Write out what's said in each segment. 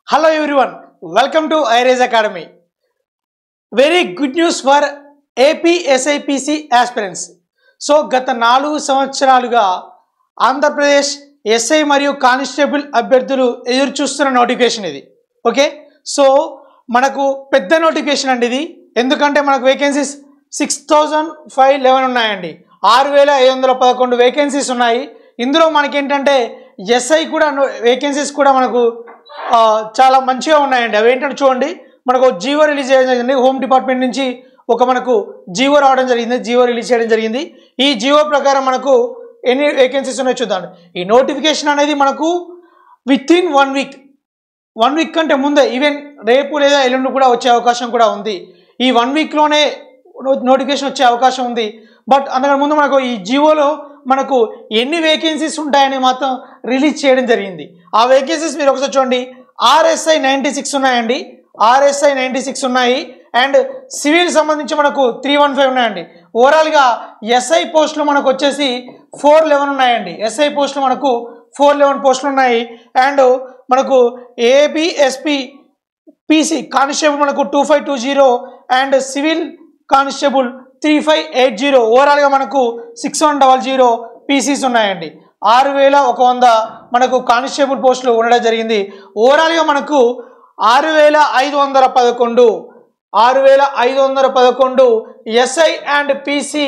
hello everyone welcome to iRage academy very good news for AP SIPC aspirants so గత నాలుగు సంవత్సరాలుగా Andhra Pradesh SI మరియు constable అభ్యర్థులు ఎదురు చూస్తున్న నోటిఫికేషన్ ఇది ఓకే సో మనకు పెద్ద నోటిఫికేషన్ అండి ఇది ఎందుకంటే మనకు vacancies six thousand five eleven ఉన్నాయండి ఆరు వేల ఐదు వందల పదకొండు వేకెన్సీస్ ఉన్నాయి ఇందులో మనకేంటంటే ఎస్ఐ కూడా వేకెన్సీస్ కూడా మనకు ఆ, చాలా మంచిగా ఉన్నాయండి అవి ఏంటంటే చూడండి మనకు జీవో రిలీజ్ చేయడం జరిగింది హోమ్ డిపార్ట్మెంట్ నుంచి ఒక మనకు జీవో రావడం జరిగింది జీవో రిలీజ్ చేయడం జరిగింది ఈ జీవో ప్రకారం మనకు ఎన్ని వేకెన్సీస్ ఉన్నాయో చూద్దాం ఈ నోటిఫికేషన్ అనేది మనకు within one week one week కంటే ముందే ఈవెన్ రేపు లేదా ఎల్లుండి కూడా వచ్చే అవకాశం కూడా ఉంది ఈ వన్ వీక్లోనే నోటిఫికేషన్ వచ్చే అవకాశం ఉంది బట్ అంతకంటే ముందు మనకు ఈ జియోలో మనకు ఎన్ని వేకెన్సీస్ ఉంటాయని మాత్రం రిలీజ్ చేయడం జరిగింది ఆ వేకెన్సీస్ మీరు ఒకసారి చూడండి ఆర్ఎస్ఐ నైంటీ సిక్స్ ఉన్నాయండి ఆర్ఎస్ఐ నైంటీ సిక్స్ ఉన్నాయి అండ్ సివిల్ సంబంధించి మనకు త్రీ వన్ ఫైవ్ ఉన్నాయండి ఓవరాల్గా ఎస్ఐ పోస్టులు మనకు వచ్చేసి ఫోర్ లెవెన్ ఉన్నాయండి ఎస్ఐ పోస్టులు మనకు ఫోర్ లెవెన్ పోస్టులు ఉన్నాయి అండ్ మనకు ఏబిఎస్పి పీసీ కానిస్టేబుల్ మనకు two five two zero and civil constable three five eight zero ఓవరాల్గా మనకు six one double zero PCs ఉన్నాయండి ఆరు వేల ఒక వంద మనకు కానిస్టేబుల్ పోస్టులు ఉండడం జరిగింది ఓవరాల్గా మనకు ఆరు వేల ఐదు వందల పదకొండు ఆరు వేల ఐదు వందల పదకొండు ఎస్ఐ అండ్ పీసీ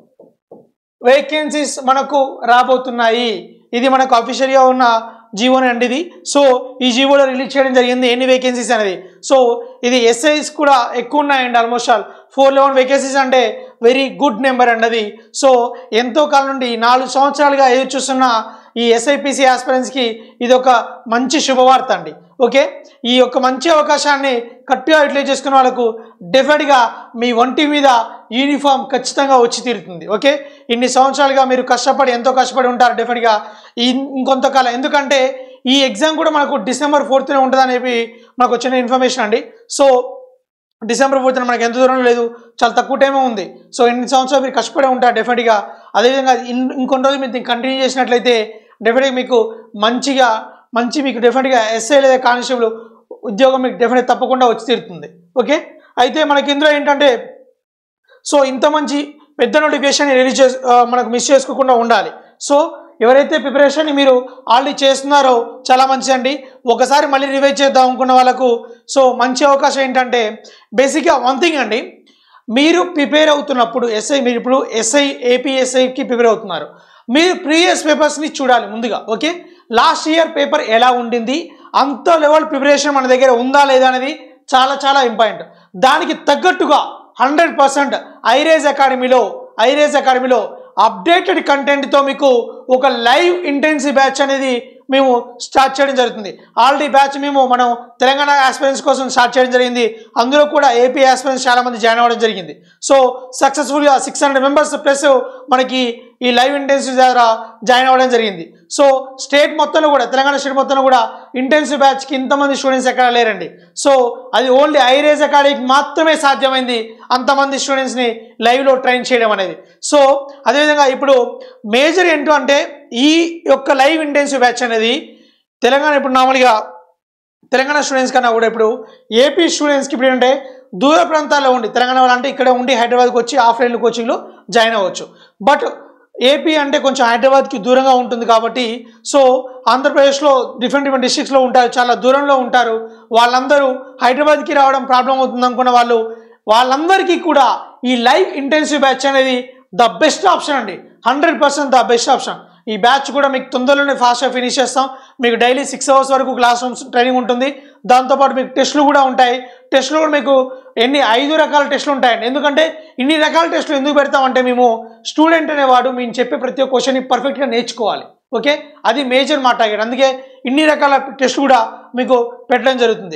వేకెన్సీస్ మనకు రాబోతున్నాయి ఇది మనకు అఫీషియల్గా ఉన్న జీవోని అండి ఇది సో ఈ జీవోలో రిలీజ్ చేయడం జరిగింది ఎన్ని వేకెన్సీస్ అనేది సో ఇది ఎస్ఐస్ కూడా ఎక్కువ ఉన్నాయండి almost all four eleven vacancies అంటే వెరీ గుడ్ నెంబర్ అండి అది సో ఎంతో కాలం నుండి నాలుగు సంవత్సరాలుగా ఎదురు చూస్తున్న ఈ ఎస్ఐపిసి ఆస్పిరెంట్స్కి ఇది ఒక మంచి శుభవార్త అండి ఓకే ఈ యొక్క మంచి అవకాశాన్ని కరెక్ట్గా యూటిలైజ్ చేసుకున్న వాళ్ళకు డెఫినెట్గా మీ ఒంటి మీద యూనిఫామ్ ఖచ్చితంగా వచ్చి తీరుతుంది ఓకే ఇన్ని సంవత్సరాలుగా మీరు కష్టపడి ఎంతో కష్టపడి ఉంటారు డెఫినెట్గా ఈ ఇంకొంతకాలం ఎందుకంటే ఈ ఎగ్జామ్ కూడా మనకు డిసెంబర్ ఫోర్త్నే ఉంటుందని చెప్పి మనకు వచ్చిన ఇన్ఫర్మేషన్ అండి సో డిసెంబర్ ఫోర్త్న మనకి ఎంత దూరం లేదు చాలా తక్కువ టైమే ఉంది సో ఎన్ని సంవత్సరాలు మీరు కష్టపడే ఉంటారు డెఫినెట్గా అదేవిధంగా ఇన్- ఇంకొన్ని రోజులు మీరు కంటిన్యూ చేసినట్లయితే డెఫినెట్గా మీకు మంచిగా మంచి మీకు డెఫినెట్గా ఎస్ఐ లేదా కానిస్టేబుల్ ఉద్యోగం మీకు డెఫినెట్ తప్పకుండా వచ్చి తీరుతుంది ఓకే అయితే మనకి ఇందులో ఏంటంటే సో ఇంత మంచి పెద్ద నోటిఫికేషన్ రిలీజ్ చేసి ఆ, మనకు మిస్ చేసుకోకుండా ఉండాలి సో ఎవరైతే ప్రిపరేషన్ మీరు ఆల్రెడీ చేస్తున్నారో చాలా మంచిదండి ఒకసారి మళ్ళీ రివైజ్ చేద్దాం అనుకున్న వాళ్ళకు సో మంచి అవకాశం ఏంటంటే బేసిక్గా వన్ థింగ్ అండి మీరు ప్రిపేర్ అవుతున్నప్పుడు ఎస్ఐ మీరు ఇప్పుడు ఎస్ఐ ఏపీఎస్ఐకి ప్రిపేర్ అవుతున్నారు మీరు ప్రీవియస్ పేపర్స్ని చూడాలి ముందుగా ఓకే లాస్ట్ ఇయర్ పేపర్ ఎలా ఉండింది అంత లెవెల్ ప్రిపరేషన్ మన దగ్గర ఉందా లేదా అనేది చాలా చాలా ఇంపార్టెంట్ దానికి తగ్గట్టుగా హండ్రెడ్ పర్సెంట్ ఐరేజ్ అకాడమీలో ఐరేజ్ అకాడమీలో అప్డేటెడ్ కంటెంట్తో మీకు ఒక లైవ్ ఇంటెన్సివ్ బ్యాచ్ అనేది మేము స్టార్ట్ చేయడం జరుగుతుంది ఆల్రెడీ బ్యాచ్ మేము మనం తెలంగాణ ఆస్పిరెంట్స్ కోసం స్టార్ట్ చేయడం జరిగింది అందులో కూడా ఏపీ ఆస్పిరెంట్స్ చాలా మంది జాయిన్ అవ్వడం జరిగింది సో సక్సెస్ఫుల్గా సిక్స్ హండ్రెడ్ మెంబర్స్ ప్లస్ మనకి ఈ లైవ్ ఇంటెన్సివ్ ద్వారా జాయిన్ అవ్వడం జరిగింది సో స్టేట్ మొత్తంలో కూడా తెలంగాణ స్టేట్ మొత్తంలో కూడా ఇంటెన్సివ్ బ్యాచ్కి ఇంతమంది స్టూడెంట్స్ ఎక్కడ లేరండి సో అది ఓన్లీ ఐరేజ్ అకాడమీకి మాత్రమే సాధ్యమైంది అంతమంది స్టూడెంట్స్ని లైవ్లో ట్రైన్ చేయడం అనేది సో అదేవిధంగా ఇప్పుడు మేజర్ ఏంటో అంటే ఈ యొక్క లైవ్ ఇంటెన్సివ్ బ్యాచ్ అనేది తెలంగాణ ఇప్పుడు నార్మల్గా తెలంగాణ స్టూడెంట్స్ కన్నా కూడా ఇప్పుడు ఏపీ స్టూడెంట్స్కి ఇప్పుడు ఏంటంటే దూర ప్రాంతాల్లో ఉండి తెలంగాణ వాళ్ళు అంటే ఇక్కడ ఉండి హైదరాబాద్కి వచ్చి ఆఫ్లైన్ కోచింగ్లో జాయిన్ అవ్వచ్చు బట్ ఏపీ అంటే కొంచెం హైదరాబాద్కి దూరంగా ఉంటుంది కాబట్టి సో ఆంధ్రప్రదేశ్లో డిఫరెంట్ డిఫరెంట్ డిస్ట్రిక్ట్స్లో ఉంటారు చాలా దూరంలో ఉంటారు వాళ్ళందరూ హైదరాబాద్కి రావడం ప్రాబ్లం అవుతుంది అనుకున్న వాళ్ళు వాళ్ళందరికీ కూడా ఈ లైవ్ ఇంటెన్సివ్ బ్యాచ్ అనేది ద బెస్ట్ ఆప్షన్ అండి hundred percent the best option ఈ బ్యాచ్ కూడా మీకు తొందరలోనే ఫాస్ట్గా ఫినిష్ చేస్తాం మీకు డైలీ సిక్స్ అవర్స్ వరకు క్లాస్ రూమ్స్ ట్రైనింగ్ ఉంటుంది దాంతోపాటు మీకు టెస్టులు కూడా ఉంటాయి టెస్టులు కూడా మీకు ఎన్ని ఐదు రకాల టెస్టులు ఉంటాయండి ఎందుకంటే ఇన్ని రకాల టెస్టులు ఎందుకు పెడతామంటే మేము స్టూడెంట్ అనేవాడు మేము చెప్పే ప్రతి ఒక్క క్వశ్చన్ని పర్ఫెక్ట్గా నేర్చుకోవాలి ఓకే అది మేజర్ మా టార్గెట్ అందుకే ఇన్ని రకాల టెస్ట్ కూడా మీకు పెట్టడం జరుగుతుంది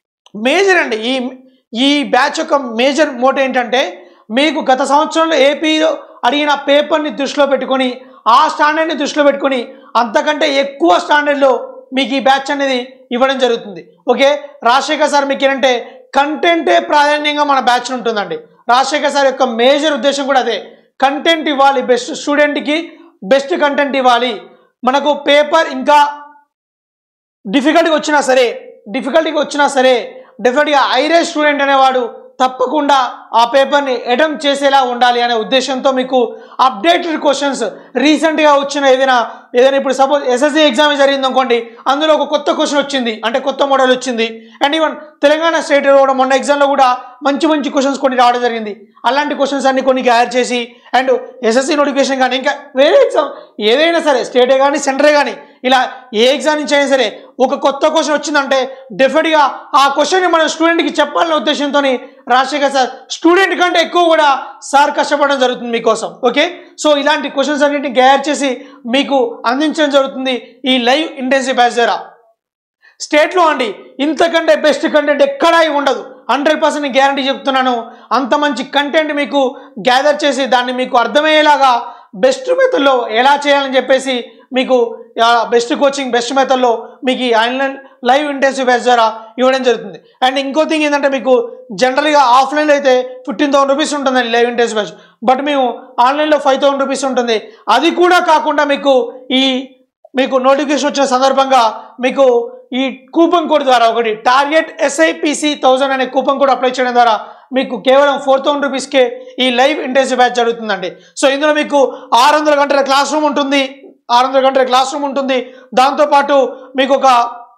మేజర్ అండి ఈ ఈ బ్యాచ్ యొక్క మేజర్ మోటో ఏంటంటే మీకు గత సంవత్సరంలో ఏపీలో అడిగిన పేపర్ని దృష్టిలో పెట్టుకొని ఆ స్టాండర్డ్ని దృష్టిలో పెట్టుకొని అంతకంటే ఎక్కువ స్టాండర్డ్లో మీకు ఈ బ్యాచ్ అనేది ఇవ్వడం జరుగుతుంది ఓకే రాజశేఖర్ సార్ మీకు ఏంటంటే కంటెంటే ప్రాధాన్యంగా మన బ్యాచ్ ఉంటుందండి రాజశేఖర్ సార్ యొక్క మేజర్ ఉద్దేశం కూడా అదే కంటెంట్ ఇవ్వాలి బెస్ట్ స్టూడెంట్కి బెస్ట్ కంటెంట్ ఇవ్వాలి మనకు పేపర్ ఇంకా డిఫికల్ట్గా వచ్చినా సరే డిఫికల్టీగా వచ్చినా సరే డెఫినెట్గా ఐరేజ్ స్టూడెంట్ అనేవాడు తప్పకుండా ఆ పేపర్ని అటెంప్ట్ చేసేలా ఉండాలి అనే ఉద్దేశంతో మీకు అప్డేటెడ్ క్వశ్చన్స్ రీసెంట్గా వచ్చిన ఏదైనా ఏదైనా ఇప్పుడు సపోజ్ ఎస్ఎస్సి ఎగ్జామ్ జరిగింది అనుకోండి అందులో ఒక కొత్త క్వశ్చన్ వచ్చింది అంటే కొత్త మోడల్ వచ్చింది అండ్ ఈవెన్ తెలంగాణ స్టేట్ కూడా మొన్న ఎగ్జామ్లో కూడా మంచి మంచి క్వశ్చన్స్ కొన్ని రావడం జరిగింది అలాంటి క్వశ్చన్స్ అన్ని కొన్ని గ్యాదర్ చేసి అండ్ ఎస్ఎస్సి నోటిఫికేషన్ కానీ ఇంకా వేరే ఎగ్జామ్ ఏదైనా సరే స్టేటే కానీ సెంటరే కానీ ఇలా ఏ ఎగ్జామ్ నుంచి అయినా సరే ఒక కొత్త క్వశ్చన్ వచ్చిందంటే డెఫినెట్గా ఆ క్వశ్చన్ని మనం స్టూడెంట్కి చెప్పాలనే ఉద్దేశంతో రాజశేఖర్ సార్ స్టూడెంట్ కంటే ఎక్కువ కూడా సార్ కష్టపడడం జరుగుతుంది మీకోసం ఓకే సో ఇలాంటి క్వశ్చన్స్ అన్నింటిని గ్యాదర్ చేసి మీకు అందించడం జరుగుతుంది ఈ లైవ్ ఇంటెన్సివ్ బ్యాచ్ ద్వారా స్టేట్లో అండి ఇంతకంటే బెస్ట్ కంటెంట్ ఎక్కడా ఉండదు హండ్రెడ్ పర్సెంట్ గ్యారంటీ చెప్తున్నాను అంత మంచి కంటెంట్ మీకు గ్యాదర్ చేసి దాన్ని మీకు అర్థమయ్యేలాగా బెస్ట్ మెథడ్లో ఎలా చేయాలని చెప్పేసి మీకు బెస్ట్ కోచింగ్ బెస్ట్ మెథడ్లో మీకు ఈ ఆన్లైన్ లైవ్ ఇంటెన్సివ్ బ్యాచ్ ద్వారా ఇవ్వడం జరుగుతుంది అండ్ ఇంకో థింగ్ ఏంటంటే మీకు జనరల్గా ఆఫ్లైన్లో అయితే ఫిఫ్టీన్ థౌసండ్ రూపీస్ ఉంటుందండి లైవ్ ఇంటెన్సివ్ బ్యాచ్ బట్ మేము ఆన్లైన్లో ఫైవ్ థౌసండ్ రూపీస్ ఉంటుంది అది కూడా కాకుండా మీకు ఈ మీకు నోటిఫికేషన్ వచ్చిన సందర్భంగా మీకు ఈ కూపన్ కోడ్ ద్వారా ఒకటి టార్గెట్ ఎస్ఐపిసి థౌసండ్ అనే కూపన్ కోడ్ అప్లై చేయడం ద్వారా మీకు కేవలం ఫోర్ థౌసండ్ రూపీస్కే ఈ లైవ్ ఇంటెన్సివ్ బ్యాచ్ జరుగుతుందండి సో ఇందులో మీకు ఆరు వందల గంటల క్లాస్ రూమ్ ఉంటుంది ఆరు వందల గంటల క్లాస్ రూమ్ ఉంటుంది దాంతోపాటు మీకు ఒక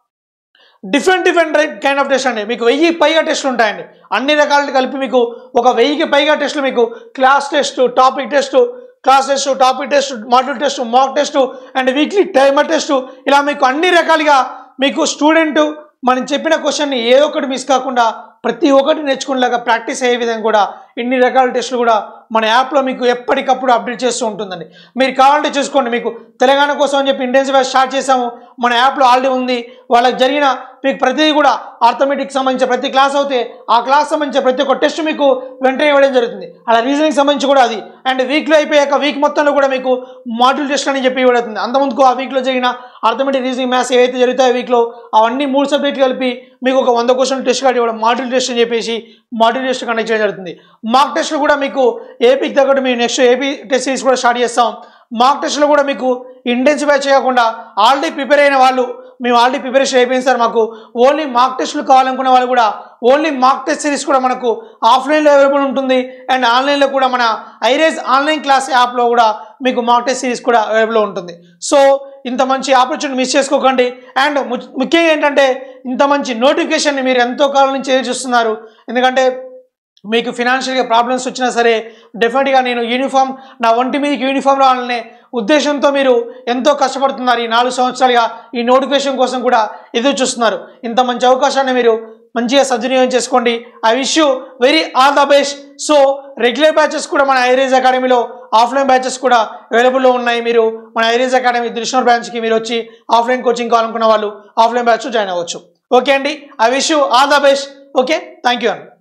different different kind of test అండి మీకు వెయ్యి పైగా టెస్టులు ఉంటాయండి అన్ని రకాలు కలిపి మీకు ఒక వెయ్యికి పైగా టెస్టులు మీకు class test topic test class test topic test module test mock test and weekly timer test ఇలా మీకు అన్ని రకాలుగా మీకు స్టూడెంట్ మనం చెప్పిన క్వశ్చన్ని ఏ ఒక్కటి మిస్ కాకుండా ప్రతి ఒక్కటి నేర్చుకునేలాగా ప్రాక్టీస్ అయ్యే విధంగా కూడా ఇన్ని రకాల టెస్టులు కూడా మన యాప్లో మీకు ఎప్పటికప్పుడు అప్డేట్ చేస్తూ ఉంటుందండి మీరు కావాలంటే చూసుకోండి మీకు తెలంగాణ కోసం అని చెప్పి ఇంటెన్సివ్ స్టార్ట్ చేసాము మన యాప్లో ఆల్రెడీ ఉంది వాళ్ళకి జరిగిన మీకు ప్రతిదీ కూడా ఆర్థమెటిక్ సంబంధించిన ప్రతి క్లాస్ అవుతే ఆ క్లాస్ సంబంధించిన ప్రతి ఒక్క టెస్ట్ మీకు వెంటనే ఇవ్వడం జరుగుతుంది అలా రీజనింగ్ సంబంధించి కూడా అది అండ్ వీక్లో అయిపోయాక వీక్ మొత్తంలో కూడా మీకు మాడ్యూల్ టెస్ట్ అని చెప్పి ఇవ్వడుతుంది అంతకుముందుకు ఆ వీక్లో జరిగిన ఆర్థమెటిక్ రీజనింగ్ మ్యాథ్స్ ఏవైతే జరుగుతాయో వీక్లో అవన్నీ మూడు సబ్జెక్టులు కలిపి మీకు ఒక వంద క్వశ్చన్ టెస్ట్ కార్డు ఇవ్వడం మాడ్యూల్ టెస్ట్ అని చెప్పేసి మాడ్యూల్ టెస్ట్ కండక్ట్ చేయడం జరుగుతుంది మాక్ టెస్ట్లు కూడా మీకు ఏపీకి తగ్గట్టు మేము నెక్స్ట్ ఏపీ టెస్ట్ సిరీస్ కూడా స్టార్ట్ చేస్తాం మాక్ టెస్ట్లో కూడా మీకు ఇంటెన్సివ్ బ్యాచ్ చేయకుండా ఆల్రెడీ ప్రిపేర్ అయిన వాళ్ళు మేము ఆల్రెడీ ప్రిపరేషన్ అయిపోయింది సార్ మాకు ఓన్లీ మాక్ టెస్ట్లు కావాలనుకునే వాళ్ళు కూడా ఓన్లీ మాక్ టెస్ట్ సిరీస్ కూడా మనకు ఆఫ్లైన్లో అవైలబుల్ ఉంటుంది అండ్ ఆన్లైన్లో కూడా మన ఐరేజ్ ఆన్లైన్ క్లాస్ యాప్లో కూడా మీకు మాక్ టెస్ట్ సిరీస్ కూడా అవైలబుల్ ఉంటుంది సో ఇంత మంచి ఆపర్చునిటీ మిస్ చేసుకోకండి అండ్ ము- ముఖ్యంగా ఏంటంటే ఇంత మంచి నోటిఫికేషన్ని మీరు ఎంతో కాలం నుంచి ఎదురు చూస్తున్నారు ఎందుకంటే మీకు ఫినాన్షియల్గా ప్రాబ్లమ్స్ వచ్చినా సరే డెఫినెట్గా నేను యూనిఫామ్ నా ఒంటి మీదకి యూనిఫామ్ రావాలనే ఉద్దేశంతో మీరు ఎంతో కష్టపడుతున్నారు ఈ నాలుగు సంవత్సరాలుగా ఈ నోటిఫికేషన్ కోసం కూడా ఎదురు చూస్తున్నారు ఇంత మంచి అవకాశాన్ని మీరు మంచిగా సద్వినియోగం చేసుకోండి I wish you very all the best so regular batches కూడా మన ఐరేజ్ అకాడమీలో ఆఫ్లైన్ బ్యాచెస్ కూడా అవైలబుల్లో ఉన్నాయి మీరు మన ఐరేజ్ అకాడమీ దిల్షనర్ బ్రాంచ్కి మీరు వచ్చి ఆఫ్లైన్ కోచింగ్ కావాలనుకున్న వాళ్ళు ఆఫ్లైన్ బ్యాచ్ జాయిన్ అవ్వచ్చు ఓకే అండి I wish you all the best okay thank you అండి